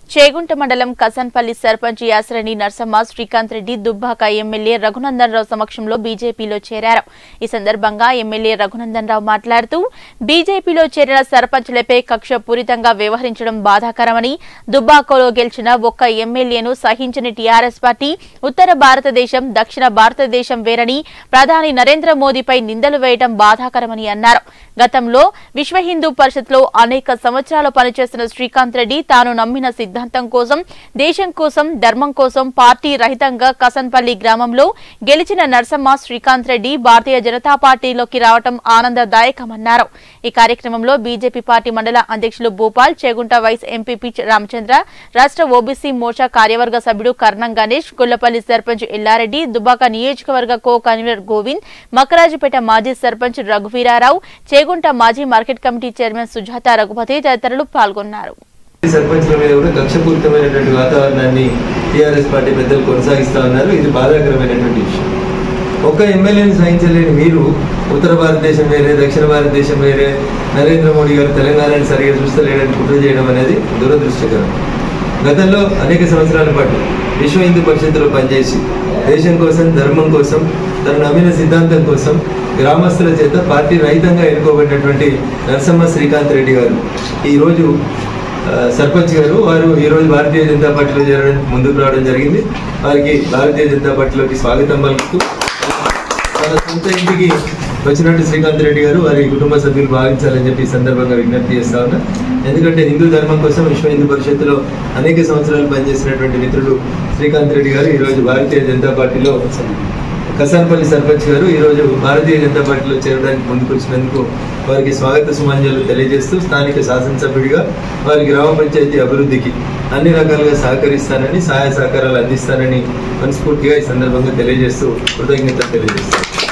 చేగుంట మండలం కసన్పల్లి సర్పంచ్ యాసరణి నర్సమ్మ శ్రీకాంత్ రెడ్డి దుబ్బాక ఎమ్మెల్యే రఘునందన్ రావు సమక్షంలో బీజేపీలో చేరారు ఈ సందర్భంగా ఎమ్మెల్యే రఘునందన్ రావు మాట్లాడుతూ బీజేపీలో చేరిన సర్పంచ్లపై కక్షపూరితంగా వ్యవహరించడం బాధాకరమని దుబ్బాకలో గెలిచిన ఒక్క ఎమ్మెల్యేను సహించని టీఆర్ఎస్ పార్టీ ఉత్తర భారతదేశం దక్షిణ భారతదేశం వేరని ప్రధాని నరేంద్ర మోదీపై నిందలు వేయడం బాధాకరమని అన్నారు గతంలో విశ్వ హిందూ పరిషత్లో అనేక సంవత్సరాలు పనిచేస్తున్న శ్రీకాంత్ రెడ్డి తాను నమ్మిన సిద్ధాంతం కోసం దేశం కోసం ధర్మం కోసం పార్టీ రహితంగా కసన్పల్లి గ్రామంలో గెలిచిన నర్సమ్మ శ్రీకాంత్ రెడ్డి భారతీయ జనతా పార్టీలోకి రావటం ఆనందదాయకమన్నారు ఈ కార్యక్రమంలో బీజేపీ పార్టీ మండల అధ్యక్షులు భూపాల్ చేగుంట వైస్ ఎంపీపీ రామచంద్ర రాష్ట్ర ఓబీసీ మోర్చా కార్యవర్గ సభ్యుడు కర్ణం గణేష్ గుల్లపల్లి సర్పంచ్ ఎల్లారెడ్డి దుబ్బాక నియోజకవర్గ కో కన్వీనర్ గోవింద్ మకరాజుపేట మాజీ సర్పంచ్ రఘువీరారావు చేగుంట మాజీ market committee chairman Sujatha Raghupathi తదితరులు పాల్గొన్నారు సర్పంచ్ల మీద కూడా కక్షపూరితమైనటువంటి వాతావరణాన్ని టీఆర్ఎస్ పార్టీ పెద్దలు కొనసాగిస్తా ఉన్నారు ఇది బాధాకరమైనటువంటి విషయం ఒక్క ఎమ్మెల్యేని సహించలేని మీరు ఉత్తర భారతదేశం వేరే దక్షిణ భారతదేశం వేరే నరేంద్ర మోడీ గారు తెలంగాణని సరిగా చూస్తలేడని కుట్ర చేయడం అనేది దురదృష్టకరం గతంలో అనేక సంవత్సరాల పాటు విశ్వ హిందూ పరిషత్తులో పనిచేసి దేశం కోసం ధర్మం కోసం తన నమ్మిన సిద్ధాంతం కోసం గ్రామస్తుల చేత పార్టీ రహితంగా ఎన్నుకోబడినటువంటి నరసమ్మ శ్రీకాంత్ రెడ్డి గారు ఈరోజు ఆ, సర్పంచ్ గారు వారు ఈ రోజు భారతీయ జనతా పార్టీలో చేరడం ముందుకు రావడం జరిగింది వారికి భారతీయ జనతా పార్టీలోకి స్వాగతం పలుకుతూ తన సొంత ఇంటికి వచ్చినట్టు శ్రీకాంత్ రెడ్డి గారు వారి కుటుంబ సభ్యులు భావించాలని చెప్పి ఈ సందర్భంగా విజ్ఞప్తి చేస్తా ఉన్నా ఎందుకంటే హిందూ ధర్మం కోసం విశ్వ హిందూ పరిషత్తులో అనేక సంవత్సరాలు పనిచేసినటువంటి మిత్రుడు శ్రీకాంత్ రెడ్డి గారు ఈ రోజు భారతీయ జనతా పార్టీలో కసాన్పల్లి సర్పంచ్ గారు ఈ రోజు భారతీయ జనతా పార్టీలో చేరడానికి ముందుకు వచ్చినందుకు వారికి స్వాగత సుమాంజలు తెలియజేస్తూ స్థానిక శాసనసభ్యుడిగా వారి గ్రామ పంచాయతీ అభివృద్ధికి అన్ని రకాలుగా సహకరిస్తానని సహాయ సహకారాలు అందిస్తానని మనస్ఫూర్తిగా ఈ సందర్భంగా తెలియజేస్తూ కృతజ్ఞత తెలియజేస్తాను